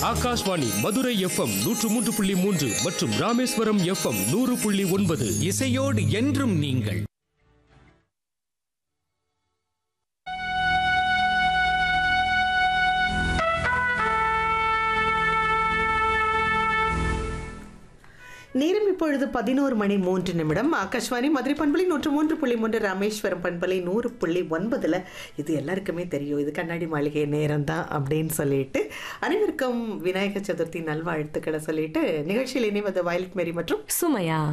Akashvani Madurai FM நூற்று மூன்று புள்ளி மூன்று மற்றும் ராமேஸ்வரம் எஃப்எம் நூறு புள்ளி ஒன்பது இசையோடு என்றும் நீங்கள் நேரம் இப்பொழுது பதினோரு மணி மூன்று நிமிடம் ஆகாஷ்வாணி மதுரை பண்பலை நூற்று மூன்று புள்ளி மூன்று ராமேஸ்வரம் பண்பலை நூறு புள்ளி ஒன்பதுல இது எல்லாருக்குமே தெரியும் இது கண்ணாடி மாளிகை நேரம் தான் அப்படின்னு சொல்லிட்டு அனைவருக்கும் விநாயகர் சதுர்த்தி நல்வாழ்த்துக்களை சொல்லிட்டு நிகழ்ச்சியில் இணைவது வயலட் மேரி மற்றும் சுமையா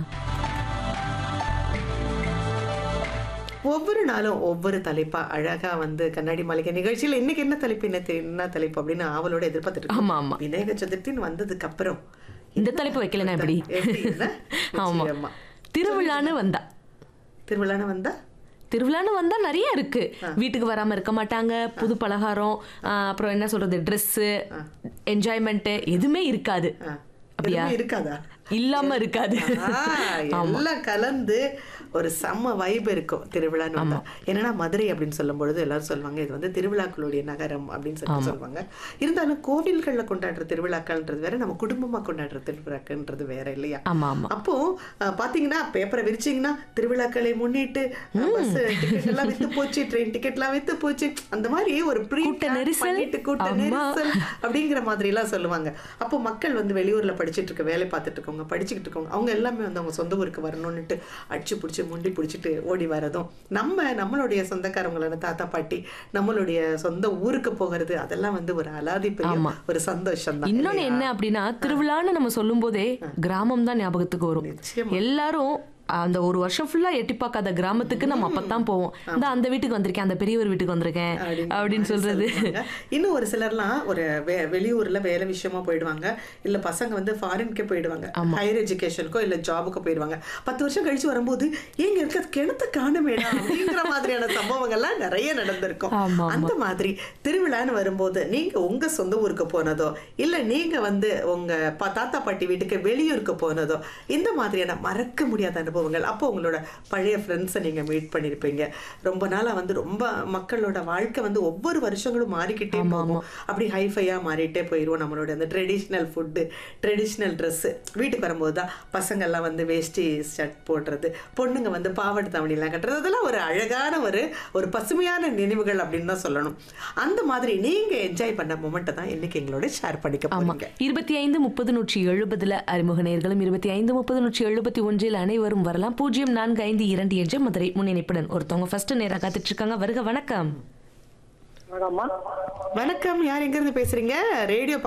ஒவ்வொரு நாளும் ஒவ்வொரு தலைப்பா அழகா வந்து கண்ணாடி மாளிகை நிகழ்ச்சியில இன்னைக்கு என்ன தலைப்பு என்ன தெ- என்ன தலைப்பு அப்படின்னு ஆவலோட எதிர்பார்த்துட்டு இருக்கோம். ஆமா, ஆமா. விநாயகர் சதுர்த்தின்னு வந்ததுக்கு அப்புறம் இந்த தலைப்பு வைக்கலனா எப்படி எப்படி என்ன? ஆமா நிச்சயமா. திருவிழான்னு வந்தா திருவிழான்னு வந்தா திருவிழான்னு வந்தா நிறைய இருக்கு வீட்டுக்கு வராம இருக்க மாட்டாங்க புது பலகாரம் ஆ, அப்புறம் என்ன சொல்றது Dress என்ஜாய்மெண்ட் எதுவுமே இருக்காது ஆ. அப்படியா எதுவுமே இருக்காதா இல்லாம இருக்காது ஆ, எல்லாம் கலந்து ஒரு செம்ம வைப் இருக்கும் திருவிழான்னு வந்தா என்னன்னா மதுரை அப்படின்னு சொல்லும் பொழுது எல்லாரும் சொல்லுவாங்க இது வந்து திருவிழாக்களுடைய நகரம் அப்படின்னு சொல்லி சொல்லுவாங்க இருந்தாலும் கோவில்கள்ல கொண்டாடுற திருவிழாக்கள்ன்றது வேற நம்ம குடும்பமா கொண்டாடுற திருவிழாக்கள்ன்றது வேற இல்லையா ஆமா ஆமா அப்போ அஹ், பாத்தீங்கன்னா பேப்பரை விரிச்சீங்கன்னா திருவிழாக்களை முன்னிட்டு பஸ் டிக்கெட் எல்லாம் வித்து போச்சு ட்ரெயின் டிக்கெட் எல்லாம் வித்து போச்சு அந்த மாதிரி ஒரு pre கூட்ட plan நெரிசல். பண்ணிட்டு கூட்ட ஆமா. நெரிசல் அப்படிங்கிற மாதிரி எல்லாம் சொல்லுவாங்க அப்போ மக்கள் வந்து வெளியூர்ல படிச்சிட்டு இருக்க வேலை பார்த்துட்டு இருக்கவங்க படிச்சுக்கிட்டு இருக்கவங்க அவங்க எல்லாமே வந்து அவங்க சொந்த ஊருக்கு வரணும்னுட்டு அடிச்சு பிடிச்சி முண்டி பிடிச்சிட்டு ஓடி வரதும் நம்ம நம்மளுடைய சொந்தக்காரங்களான தாத்தா பாட்டி நம்மளுடைய சொந்த ஊருக்கு போகிறது அதெல்லாம் வந்து ஒரு அலாதி பெரிய ஆமா. ஒரு சந்தோஷம் தான் இன்னொன்னு என்ன அப்படின்னா திருவிழான்னு நம்ம சொல்லும் போதே கிராமம் தான் ஞாபகத்துக்கு வரும் நிச்சயமா. எல்லாரும் அந்த ஒரு வருஷம் ஃபுல்லா எட்டி பார்க்காத கிராமத்துக்கு நம்ம அப்பதான் போவோம் இந்த அந்த வீட்டுக்கு வந்திருக்கேன் அந்த பெரியவர் வீட்டுக்கு வந்திருக்கேன் அப்படிங்கிற அப்படின்னு மாதிரி சொல்றது சொல்லுவாங்க. இன்னும் ஒரு சிலர்லாம் ஒரு வெ- வெளியூர்ல வேலை விஷயமா போயிடுவாங்க இல்ல பசங்க வந்து ஃபாரின்க்கே போயிடுவாங்க ஹையர் எஜுகேஷனுக்கோ இல்ல ஜாபுக்கோ போயிடுவாங்க பத்து வருஷம் கழிச்சு வரும்போது எங்க இருக்க கிணத்த காணுமேடா அப்படிங்கிற மாதிரியான சம்பவங்கள்லாம் நிறைய நடந்திருக்கும் ஆமா, ஆமா. அந்த மாதிரி திருவிழான்னு வரும்போது நீங்க உங்க சொந்த ஊருக்கு போனதோ இல்ல நீங்க வந்து உங்க பா- தாத்தா பாட்டி வீட்டுக்கு வெளியூருக்கு போனதோ இந்த மாதிரியான மறக்க முடியாத அனுபவங்கள் அப்போ உங்களோட பழைய ஃப்ரெண்ட்ஸை நீங்க மீட் பண்ணிருப்பீங்க ரொம்ப நாளா வந்து ரொம்ப மக்களோட வாழ்க்கை வந்து ஒவ்வொரு வருஷங்களும் மாறிக்கிட்டே போகும் அப்படி ஹைஃபையா மாறிட்டே போயிடுவோம் நம்மளோட அந்த ட்ரெடிஷ்னல் ஃபுட்டு ட்ரெடிஷ்னல் ட்ரெஸ்ஸு வீட்டுக்கு வரும்போது தான் பசங்கள்லாம் வந்து வேஷ்டி ஷர்ட் போடுறது பொண்ணுங்க வந்து பாவாடை தாவணிலாம் கட்டுறது அதெல்லாம் ஒரு அழகான ஒரு ஒரு பசுமையான நினைவுகள் அப்படின்னு தான் சொல்லணும் அந்த மாதிரி நீங்க என்ஜாய் பண்ண மொமெண்ட்டை தான் இன்னைக்கு எங்களோட ஷேர் பண்ணிக்க ஆமா போறீங்க இருபத்தி ஐந்து முப்பது நூற்றி எழுபதுல அறிமுக நேர்களும் இருபத்தி ஐந்து முப்பது நூற்றி எழுபத்தி ஒன்றில் அனைவரும் வரலாம் பூஜ்ஜியம் நான்கு ஐந்து இரண்டு என்ற மதுரை முன்னிணைப்புடன் ஒருத்தவங்க ஃபர்ஸ்ட் நேரா காத்துட்டு இருக்காங்க வருக வணக்கம் வணக்கம் யார் எங்க இருந்து பேசுறீங்க ரேடியோ